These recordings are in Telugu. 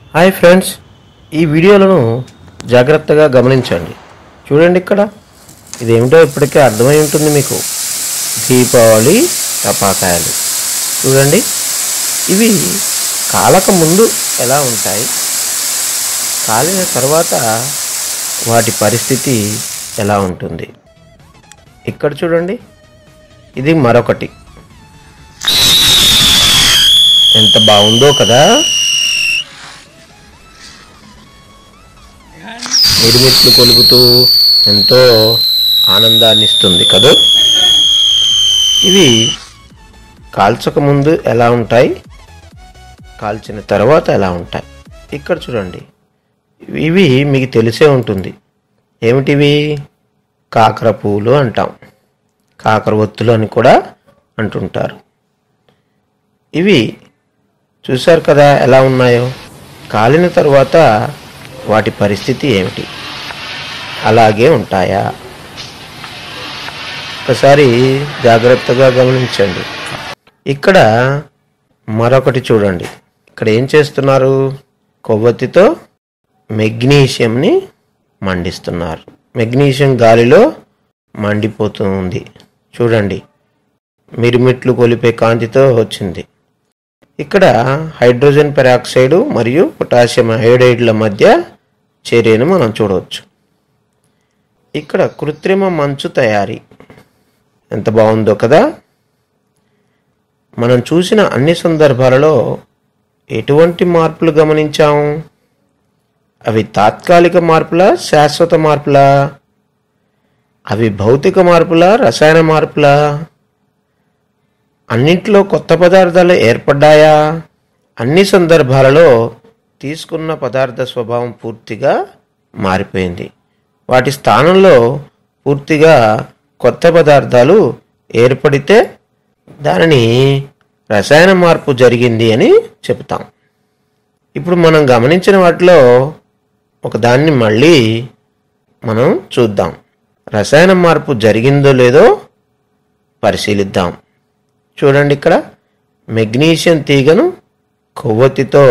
హాయ్ ఫ్రెండ్స్ ఈ వీడియోలను జాగ్రత్తగా గమనించండి చూడండి ఇక్కడ ఇదేమిటో ఇప్పటికే అర్థమై ఉంటుంది మీకు దీపావళి టపాకాయలు చూడండి ఇవి కాలక ముందు ఎలా ఉంటాయి కాలిన తర్వాత వాటి పరిస్థితి ఎలా ఉంటుంది ఇక్కడ చూడండి ఇది మరొకటి ఎంత బాగుందో కదా నిర్మిట్లు కొలుపుతూ ఎంతో ఆనందాన్ని ఇస్తుంది కదా ఇవి కాల్చక ముందు ఎలా ఉంటాయి కాల్చిన తర్వాత ఎలా ఉంటాయి ఇక్కడ చూడండి ఇవి మీకు తెలిసే ఉంటుంది ఏమిటివి కాకర పువ్వులు అంటాం కాకర ఒత్తులు అని కూడా అంటుంటారు ఇవి చూశారు కదా ఎలా ఉన్నాయో కాలిన తరువాత వాటి పరిస్థితి ఏమిటి అలాగే ఉంటాయా ఒకసారి జాగ్రత్తగా గమనించండి ఇక్కడ మరొకటి చూడండి ఇక్కడ ఏం చేస్తున్నారు కొవ్వొత్తితో మెగ్నీషియంని మండిస్తున్నారు మెగ్నీషియం గాలిలో మండిపోతుంది చూడండి మిరుమిట్లు కొలిపే కాంతితో వచ్చింది ఇక్కడ హైడ్రోజన్ పెరాక్సైడ్ మరియు పొటాషియం అయోడైడ్ల మధ్య చర్యను మనం చూడవచ్చు ఇక్కడ కృత్రిమ మంచు తయారీ ఎంత బాగుందో కదా మనం చూసిన అన్ని సందర్భాలలో ఎటువంటి మార్పులు గమనించాము అవి తాత్కాలిక మార్పులా శాశ్వత మార్పులా అవి భౌతిక మార్పులా రసాయన మార్పులా అన్నింటిలో కొత్త పదార్థాలు ఏర్పడ్డాయా అన్ని సందర్భాలలో తీసుకున్న పదార్థ స్వభావం పూర్తిగా మారిపోయింది వాటి స్థానంలో పూర్తిగా కొత్త పదార్థాలు ఏర్పడితే దానిని రసాయన మార్పు జరిగింది అని చెప్తాం ఇప్పుడు మనం గమనించిన వాటిలో ఒక దాన్ని మళ్ళీ మనం చూద్దాం రసాయన మార్పు జరిగిందో లేదో పరిశీలిద్దాం చూడండి ఇక్కడ మెగ్నీషియం తీగను కొవ్వొత్తితో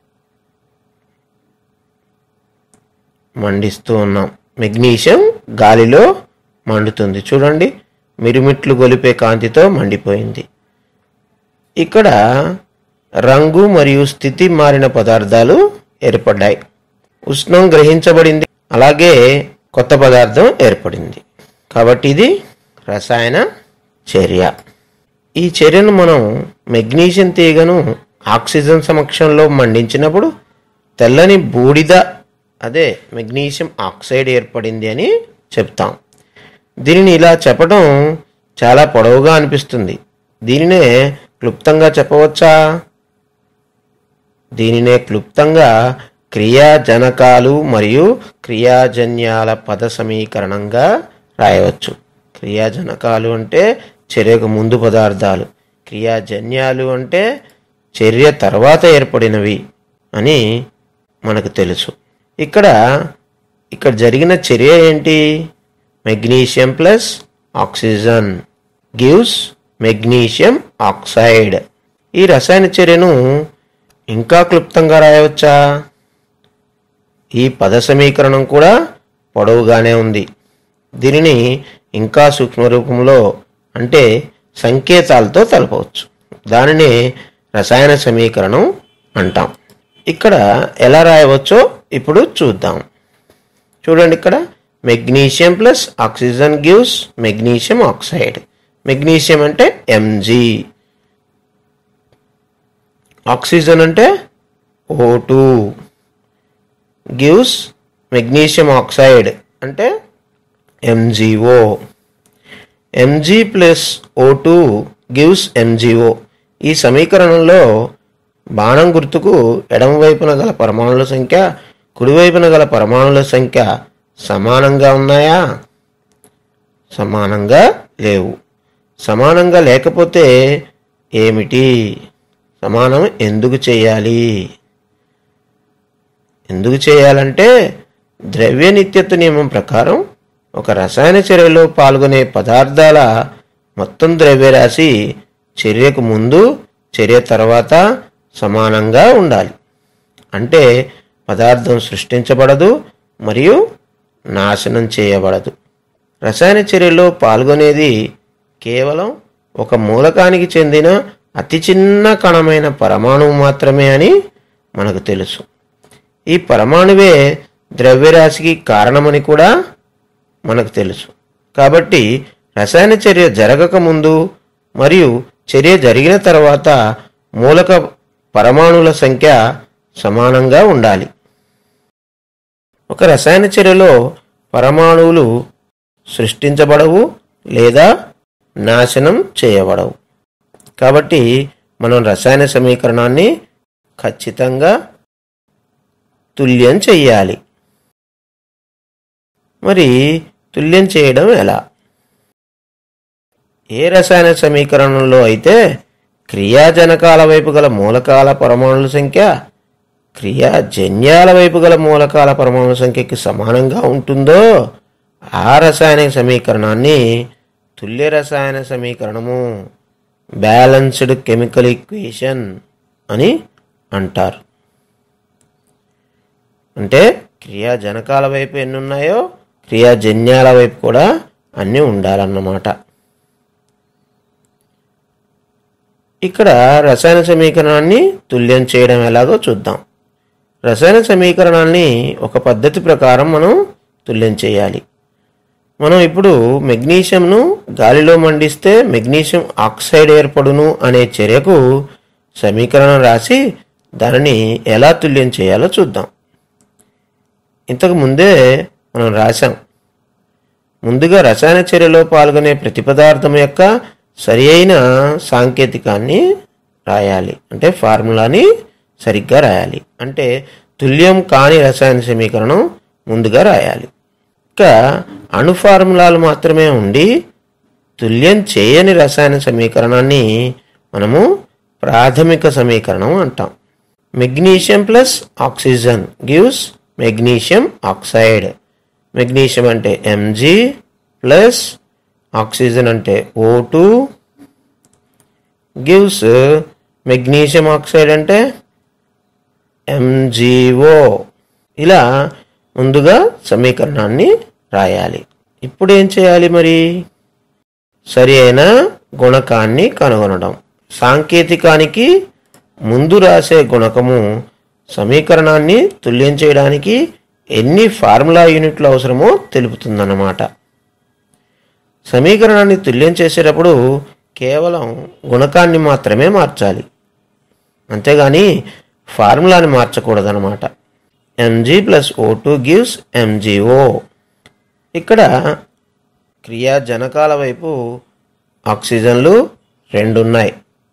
మండిస్తూ ఉన్నాం మెగ్నీషియం గాలిలో మండుతుంది చూడండి మిరుమిట్లు గొలిపే కాంతితో మండిపోయింది ఇక్కడ రంగు మరియు స్థితి మారిన పదార్థాలు ఏర్పడ్డాయి ఉష్ణం గ్రహించబడింది అలాగే కొత్త పదార్థం ఏర్పడింది కాబట్టి ఇది రసాయన చర్య ఈ చర్యను మనం మెగ్నీషియం తీగను ఆక్సిజన్ సమక్షంలో మండించినప్పుడు తెల్లని బూడిద అదే మెగ్నీషియం ఆక్సైడ్ ఏర్పడింది అని చెప్తాం దీనిని ఇలా చెప్పడం చాలా పొడవుగా అనిపిస్తుంది దీనినే క్లుప్తంగా చెప్పవచ్చా దీనినే క్లుప్తంగా క్రియాజనకాలు మరియు క్రియాజన్యాల పద సమీకరణంగా రాయవచ్చు క్రియాజనకాలు అంటే చర్యకు ముందు పదార్థాలు క్రియాజన్యాలు అంటే చర్య తర్వాత ఏర్పడినవి అని మనకు తెలుసు ఇక్కడ ఇక్కడ జరిగిన చర్య ఏంటి magnesium plus oxygen gives magnesium oxide ఈ రసాయన చర్యను ఇంకా క్లుప్తంగా రాయవచ్చా ఈ పద సమీకరణం కూడా పొడవుగానే ఉంది దీనిని ఇంకా సూక్ష్మ రూపంలో అంటే సంకేతాలతో తెలపవచ్చు దానిని రసాయన సమీకరణం అంటాం ఇక్కడ ఎలా రాయవచ్చో ఇప్పుడు చూద్దాం చూడండి ఇక్కడ magnesium plus oxygen gives magnesium oxide magnesium అంటే ఎంజీ ఆక్సిజన్ అంటే O two gives magnesium oxide అంటే MgO Mg plus O two gives MgO ఈ సమీకరణంలో బాణం గుర్తుకు ఎడమ వైపున గల పరమాణుల సంఖ్య కుడివైపున గల పరమాణుల సంఖ్య సమానంగా ఉన్నాయా సమానంగా లేవు సమానంగా లేకపోతే ఏమిటి సమానం ఎందుకు చేయాలి ఎందుకు చేయాలంటే ద్రవ్య నిత్యత్వ నియమం ప్రకారం ఒక రసాయన చర్యలో పాల్గొనే పదార్థాల మొత్తం ద్రవ్యరాశి చర్యకు ముందు చర్య తర్వాత సమానంగా ఉండాలి అంటే పదార్థం సృష్టించబడదు మరియు నాశనం చేయబడదు రసాయన చర్యలో పాల్గొనేది కేవలం ఒక మూలకానికి చెందిన అతి చిన్న కణమైన పరమాణువు మాత్రమే అని మనకు తెలుసు ఈ పరమాణువే ద్రవ్యరాశికి కారణమని కూడా మనకు తెలుసు కాబట్టి రసాయన చర్య జరగక ముందు మరియు చర్య జరిగిన తర్వాత మూలక పరమాణువుల సంఖ్య సమానంగా ఉండాలి ఒక రసాయన చర్యలో పరమాణువులు సృష్టించబడవు లేదా నాశనం చేయబడవు కాబట్టి మనం రసాయన సమీకరణాన్ని ఖచ్చితంగా తుల్యం చెయ్యాలి మరి తుల్యం చేయడం ఎలా ఏ రసాయన సమీకరణంలో అయితే క్రియాజనకాల వైపు గల మూలకాల పరమాణుల సంఖ్య క్రియాజన్యాల వైపు గల మూలకాల పరమాణుల సంఖ్యకి సమానంగా ఉంటుందో ఆ రసాయన సమీకరణాన్ని తుల్య రసాయన సమీకరణము బ్యాలన్స్డ్ కెమికల్ ఈక్వేషన్ అని అంటారు అంటే క్రియాజనకాల వైపు ఎన్ని ఉన్నాయో క్రియాజన్యాల వైపు కూడా అన్నీ ఉండాలన్నమాట ఇక్కడ రసాయన సమీకరణాన్ని తుల్యం చేయడం ఎలాగో చూద్దాం రసాయన సమీకరణాన్ని ఒక పద్ధతి ప్రకారం మనం తుల్యం చేయాలి మనం ఇప్పుడు మెగ్నీషియంను గాలిలో మండిస్తే మెగ్నీషియం ఆక్సైడ్ ఏర్పడును అనే చర్యకు సమీకరణం రాసి దానిని ఎలా తుల్యం చేయాలో చూద్దాం ఇంతకు ముందే మనం రాశాం ముందుగా రసాయన చర్యలో పాల్గొనే ప్రతి పదార్థం యొక్క సరి అయిన సాంకేతికాన్ని రాయాలి అంటే ఫార్ములాని సరిగ్గా రాయాలి అంటే తుల్యం కాని రసాయన సమీకరణం ముందుగా రాయాలి ఇంకా అణు ఫార్ములాలు మాత్రమే ఉండి తుల్యం చేయని రసాయన సమీకరణాన్ని మనము ప్రాథమిక సమీకరణం అంటాం magnesium plus oxygen gives magnesium oxide magnesium అంటే ఎంజీ ప్లస్ ఆక్సిజన్ అంటే O two gives magnesium oxide అంటే ఎంజీఓ ఇలా ముందుగా సమీకరణాన్ని రాయాలి ఇప్పుడు ఏం చేయాలి మరి సరి అయిన గుణకాన్ని కనుగొనడం సాంకేతికానికి ముందు రాసే గుణకము సమీకరణాన్ని తుల్యం చేయడానికి ఎన్ని ఫార్ములా యూనిట్లు అవసరమో తెలుపుతుందన్నమాట సమీకరణాన్ని తుల్యం చేసేటప్పుడు కేవలం గుణకాన్ని మాత్రమే మార్చాలి అంతేగాని ఫార్ములాని మార్చకూడదన్నమాట Mg plus O two gives MgO ఇక్కడ క్రియాజనకాల వైపు ఆక్సిజన్లు రెండు ఉన్నాయి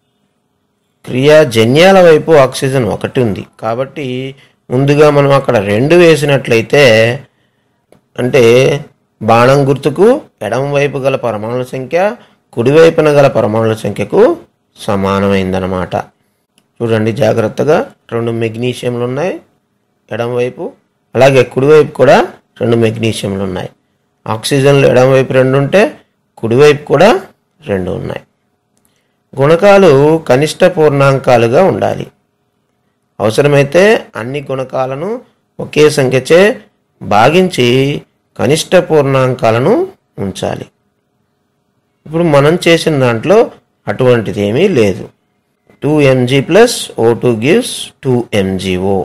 క్రియాజన్యాల వైపు ఆక్సిజన్ ఒకటి ఉంది కాబట్టి ముందుగా మనం అక్కడ రెండు వేసినట్లయితే అంటే బాణం గుర్తుకు ఎడమ వైపు గల పరమాణుల సంఖ్య కుడివైపున గల పరమాణుల సంఖ్యకు సమానమైందనమాట చూడండి జాగ్రత్తగా రెండు మెగ్నీషియంలు ఉన్నాయి ఎడమవైపు అలాగే కుడివైపు కూడా రెండు మెగ్నీషియంలు ఉన్నాయి ఆక్సిజన్లు ఎడమవైపు రెండు ఉంటే కుడివైపు కూడా రెండు ఉన్నాయి గుణకాలు కనిష్ట పూర్ణాంకాలుగా ఉండాలి అవసరమైతే అన్ని గుణకాలను ఒకే సంఖ్యచే భాగించి కనిష్ట పూర్ణాంకాలను ఉంచాలి ఇప్పుడు మనం చేసిన దాంట్లో అటువంటిది ఏమీ లేదు two Mg plus O two gives two MgO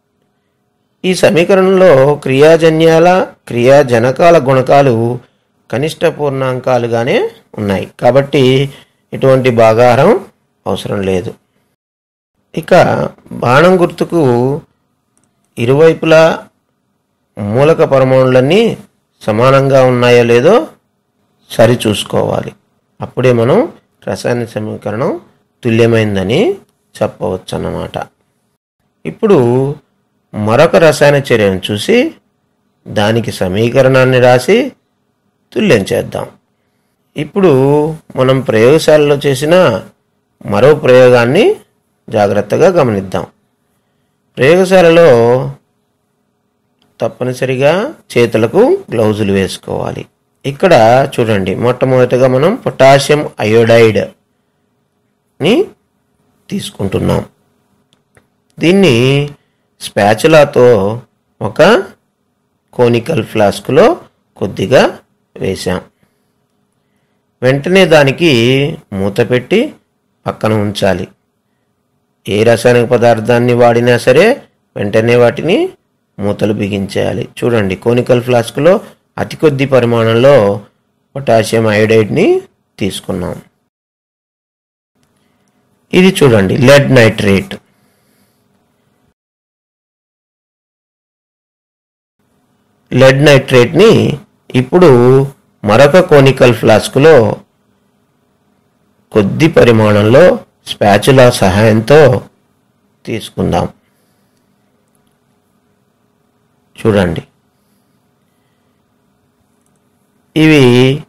ఈ సమీకరణంలో క్రియాజన్యాల క్రియాజనకాల గుణకాలు కనిష్ట పూర్ణాంకాలుగానే ఉన్నాయి కాబట్టి ఎటువంటి భాగాహారం అవసరం లేదు ఇక బాణం గుర్తుకు ఇరువైపులా మూలక పరమాణులన్నీ సమానంగా ఉన్నాయో లేదో సరి చూసుకోవాలి అప్పుడే మనం రసాయన సమీకరణం తుల్యమైందని చెప్పవచ్చు అన్నమాట ఇప్పుడు మరొక రసాయన చర్యను చూసి దానికి సమీకరణాన్ని రాసి తుల్యం చేద్దాం ఇప్పుడు మనం ప్రయోగశాలలో చేసిన మరో ప్రయోగాన్ని జాగ్రత్తగా గమనిద్దాం ప్రయోగశాలలో తప్పనిసరిగా చేతులకు గ్లౌజులు వేసుకోవాలి ఇక్కడ చూడండి మొట్టమొదటిగా మనం పొటాషియం అయోడైడ్ ని తీసుకుంటున్నాం దీన్ని స్పాచులాతో ఒక కోనికల్ ఫ్లాస్క్లో కొద్దిగా వేసాం వెంటనే దానికి మూత పెట్టి పక్కన ఉంచాలి ఏ రసాయనిక పదార్థాన్ని వాడినా సరే వెంటనే వాటిని మూతలు బిగించేయాలి చూడండి కోనికల్ ఫ్లాస్క్లో అతి కొద్ది పరిమాణంలో పొటాషియం అయోడైడ్ని తీసుకున్నాం ఇది చూడండి లెడ్ నైట్రేట్ లెడ్ నైట్రేట్ని ఇప్పుడు మరొక కోనికల్ ఫ్లాస్క్లో కొద్ది పరిమాణంలో స్పాచులా సహాయంతో తీసుకుందాం చూడండి ఇవి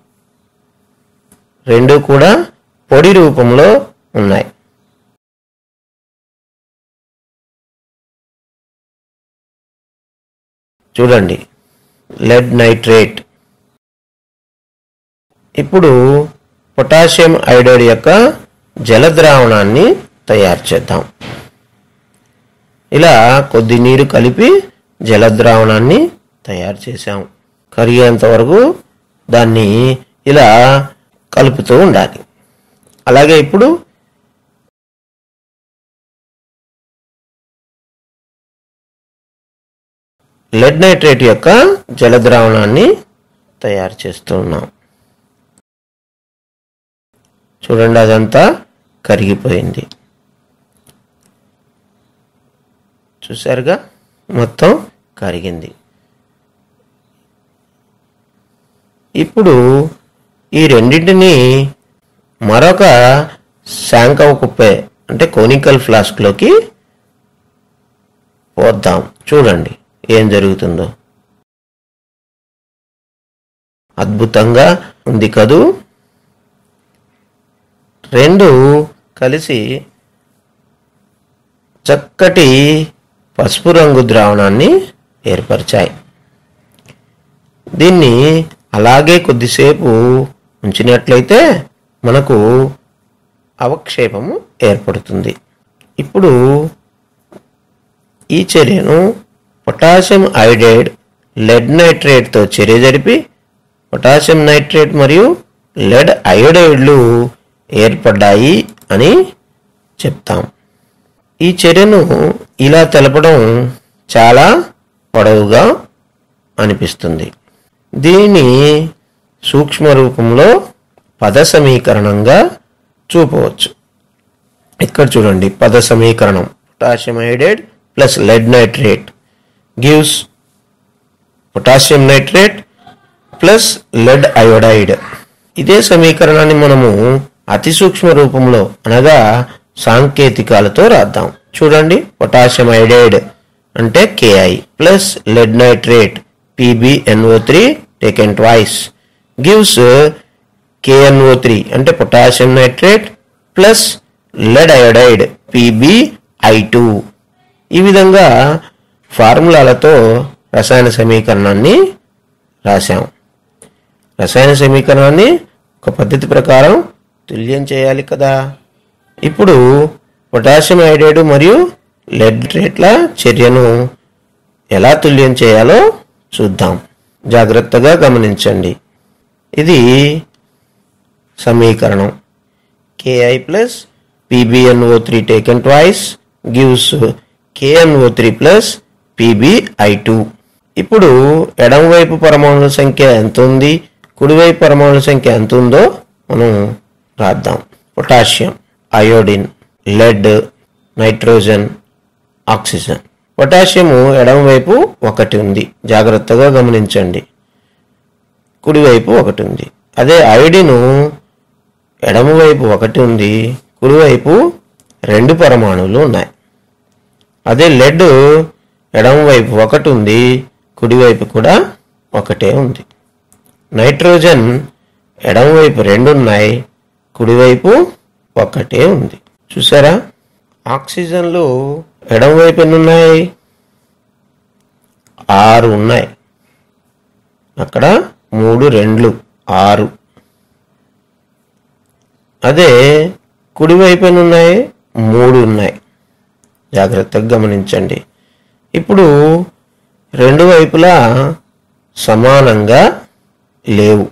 రెండు కూడా పొడి రూపంలో ఉన్నాయి చూడండి లెడ్ నైట్రేట్ ఇప్పుడు పొటాషియం ఐడైడ్ యొక్క జలద్రావణాన్ని తయారు చేద్దాం ఇలా కొద్ది నీరు కలిపి జలద్రావణాన్ని తయారు చేసాం కరిగేంత వరకు దాన్ని ఇలా కలుపుతూ ఉండాలి అలాగే ఇప్పుడు లెడ్ నైట్రేట్ యొక్క జలద్రావణాన్ని తయారు చేస్తూ ఉన్నాం చూడండి అదంతా కరిగిపోయింది చూసారుగా మొత్తం కరిగింది ఇప్పుడు ఈ రెండింటిని మరొక శాంకవ కుప్పే అంటే కోనికల్ ఫ్లాస్క్లోకి పోద్దాం చూడండి ఏం జరుగుతుందో అద్భుతంగా ఉంది కదూ రెండు కలిసి చక్కటి పసుపు రంగు ద్రావణాన్ని ఏర్పరిచాయి దీన్ని అలాగే కొద్దిసేపు ఉంచినట్లయితే మనకు అవక్షేపము ఏర్పడుతుంది ఇప్పుడు ఈ చర్యను పొటాషియం ఐడైడ్ లెడ్ నైట్రేట్తో చర్య జరిపి పొటాషియం నైట్రేట్ మరియు లెడ్ అయోడైడ్లు ఏర్పడ్డాయి అని చెప్తాం ఈ చర్యను ఇలా తెలపడం చాలా పొడవుగా అనిపిస్తుంది దీనిని సూక్ష్మ రూపంలో పద సమీకరణంగా చూపవచ్చు ఇక్కడ చూడండి పద సమీకరణం potassium iodide plus lead nitrate gives potassium nitrate plus lead iodide ఇదే సమీకరణాన్ని మనము అతి సూక్ష్మ రూపంలో అనగా సాంకేతికాలతో రాద్దాం చూడండి పొటాషియం అయోడైడ్ అంటే KI plus lead nitrate PbNO three taken twice gives KNO three అంటే potassium nitrate plus lead iodide PbI two ఈ విధంగా ఫార్ములాలతో రసాయన సమీకరణాన్ని రాశాం రసాయన సమీకరణాన్ని ఒక పద్ధతి ప్రకారం తుల్యం చేయాలి కదా ఇప్పుడు పొటాషియం ఐడైడ్ మరియు లెడ్ రేట్ల చర్యను ఎలా తుల్యం చేయాలో చూద్దాం జాగ్రత్తగా గమనించండి ఇది సమీకరణం KI plus PbNO three taken twice gives KNO three plus PbI two ఇప్పుడు ఎడమవైపు పరమాణుల సంఖ్య ఎంత ఉంది కుడివైపు పరమాణుల సంఖ్య ఎంత ఉందో మనం రాద్దాం potassium iodine lead nitrogen oxygen potassium ఎడమవైపు ఒకటి ఉంది జాగ్రత్తగా గమనించండి కుడివైపు ఒకటి ఉంది అదే అయోడిను ఎడమవైపు ఒకటి ఉంది కుడివైపు రెండు పరమాణువులు ఉన్నాయి అదే లెడ్ ఎడమవైపు ఒకటి ఉంది కుడివైపు కూడా ఒకటే ఉంది నైట్రోజన్ ఎడమవైపు రెండు ఉన్నాయి కుడివైపు ఒకటే ఉంది చూసారా ఆక్సిజన్లు ఎడమవైపు ఎన్ని ఉన్నాయి ఆరు ఉన్నాయి అక్కడ మూడు రెండ్లు ఆరు అదే కుడివైపు ఎన్ని ఉన్నాయి మూడు ఉన్నాయి జాగ్రత్తగా గమనించండి ఇప్పుడు రెండు వైపులా సమానంగా లేవు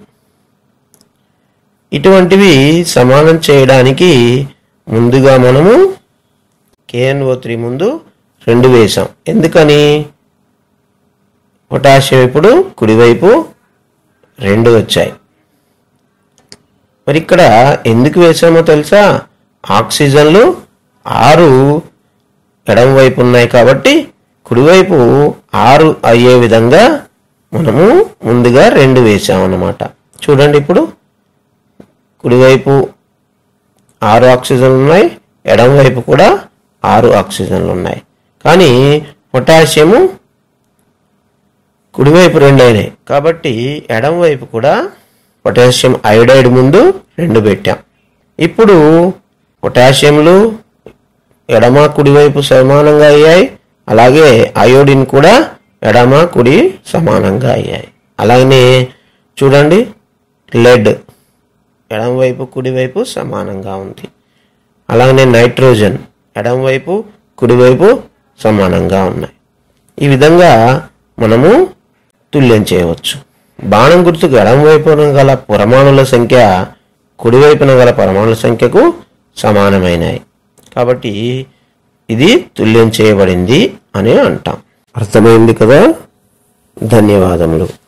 ఇటువంటివి సమానం చేయడానికి ముందుగా మనము కేఎన్ఓ త్రీ ముందు రెండు వేసాం ఎందుకని పొటాషియం ఇప్పుడు కుడివైపు రెండు వచ్చాయి మరి ఇక్కడ ఎందుకు వేసామో తెలుసా ఆక్సిజన్లు ఆరు ఎడమ వైపు ఉన్నాయి కాబట్టి కుడివైపు ఆరు అయ్యే విధంగా మనము ముందుగా రెండు వేసామన్నమాట చూడండి ఇప్పుడు కుడివైపు ఆరు ఆక్సిజన్లు ఉన్నాయి ఎడమ వైపు కూడా ఆరు ఆక్సిజన్లు ఉన్నాయి కానీ పొటాషియము కుడివైపు రెండు అయినాయి కాబట్టి ఎడమ వైపు కూడా పొటాషియం అయోడైడ్ ముందు రెండు పెట్టాం ఇప్పుడు పొటాషియంలు ఎడమ కుడివైపు సమానంగా అయ్యాయి అలాగే అయోడిన్ కూడా ఎడమ కుడి సమానంగా అయ్యాయి అలాగనే చూడండి లెడ్ ఎడమ వైపు కుడివైపు సమానంగా ఉంది అలాగనే నైట్రోజన్ ఎడమ వైపు కుడివైపు సమానంగా ఉన్నాయి ఈ విధంగా మనము తుల్యం చేయవచ్చు బాణం గుర్తుకు ఎడమ వైపున గల పరమాణుల సంఖ్య కుడివైపున గల పరమాణుల సంఖ్యకు సమానమైనాయి కాబట్టి ఇది తుల్యం చేయబడింది అని అంటాం అర్థమైంది కదా ధన్యవాదములు